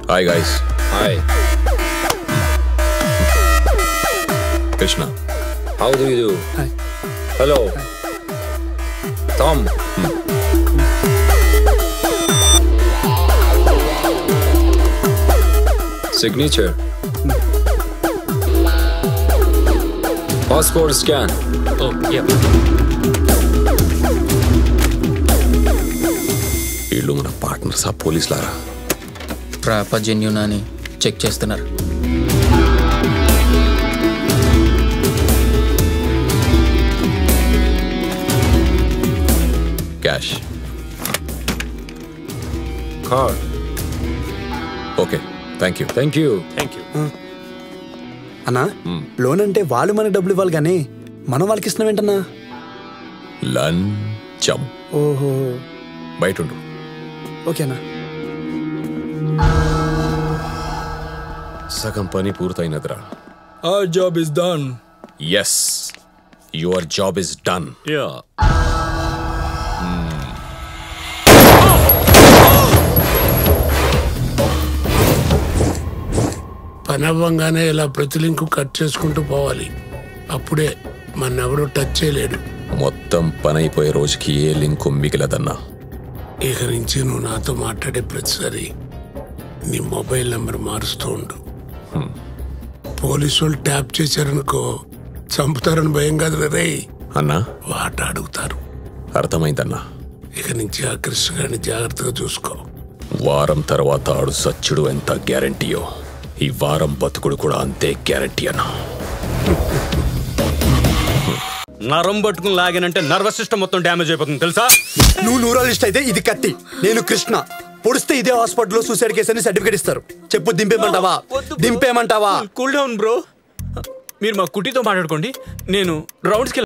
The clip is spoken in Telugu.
Hi guys hi Krishna how do you Hi. Hello Tom signature passport scan Oh, yeah. వీళ్ళు మన పార్ట్నర్స్ ఆ పోలీసులారా ట్రాపా జెన్యునా అని చెక్ చేస్తున్నారు cash car okay thank you thank you Thank you. అన్నా లోన్ అంటే వాళ్ళు మనకి డబ్బులు ఇవ్వాలి కానీ మనం వాళ్ళకి ఇస్తున్నాం ఏంటన్నా లంచం ఓహో బయట ఉండు ఓకేనా సగం పని పూర్తయినదిరా Our job is done. Yes your job is done Yeah. పని అవ్వంగానే ఇలా ప్రతి లింకు కట్ చేసుకుంటూ పోవాలి అప్పుడే మన్నెవడూ టచ్ చేయలేడు మొత్తం పని అయిపోయే రోజుకి ఏ లింకు మిగిలదన్నా ఇక నుంచి నువ్వు నాతో మాట్లాడే ప్రతిసారి నీ మొబైల్ నెంబర్ మారుస్తూ ఉండు పోలీసు వాళ్ళు ట్యాప్ చేశారనుకో చంపుతారని భయం కాదు రే అన్నా వాట అడుగుతారు అర్థమైందన్నా ఇక నుంచి ఆ కృష్ణ గారిని జాగ్రత్తగా చూసుకో వారం తర్వాత ఆడు సచ్చుడు ఎంత గ్యారంటీయో ఈ వారం బతుకుడు కూడా అంతే గ్యారంటీ అన్నా నరం పట్టుకుని లాగానంటే నర్వస్ సిస్టమ్ మొత్తం డ్యామేజ్ అయిపోతుంది తెలుసా నువ్వు న్యూరాలజిస్ట్ అయితే ఇది కత్తి నేను కృష్ణ పొడిస్తే ఇదే హాస్పిటల్లో సూసైడ్ కేసు అని సర్టిఫికేట్ ఇస్తారు చెప్పు దింపేమంటావా దింపేమంటావా కూల్ డౌన్ బ్రో మీరు మా కుటీతో మాట్లాడుకోండి నేను రౌండ్స్కి